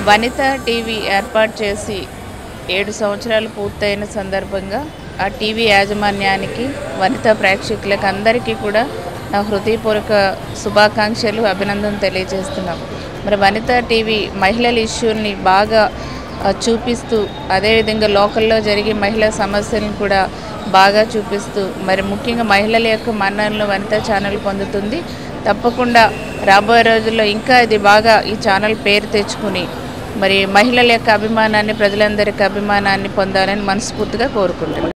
వనిత TV ఏర్పాటు చేసి ఏడు సంవత్సరాలు పూర్తయిన సందర్భంగా ఆ టీవీ యాజమాన్యానికి వనిత ప్రేక్షకులకు అందరికీ కూడా నా హృదయపూర్వక శుభాకాంక్షలు అభినందన తెలియజేస్తున్నాం మరి వనిత టీవీ మహిళల ఇష్యూల్ని బాగా ఆ, చూపిస్తూ అదేవిధంగా లోకల్లో జరిగే మహిళా సమస్యలను కూడా బాగా చూపిస్తూ మరి ముఖ్యంగా మహిళల యొక్క మన్ననలు వనిత ఛానల్ పొందుతుంది తప్పకుండా రాబోయే రోజుల్లో ఇంకా ఇది బాగా ఈ ఛానల్ పేరు తెచ్చుకుని మరి మహిళల యొక్క అభిమానాన్ని ప్రజలందరికీ అభిమానాన్ని పొందాలని మనస్ఫూర్తిగా కోరుకుంటున్నాను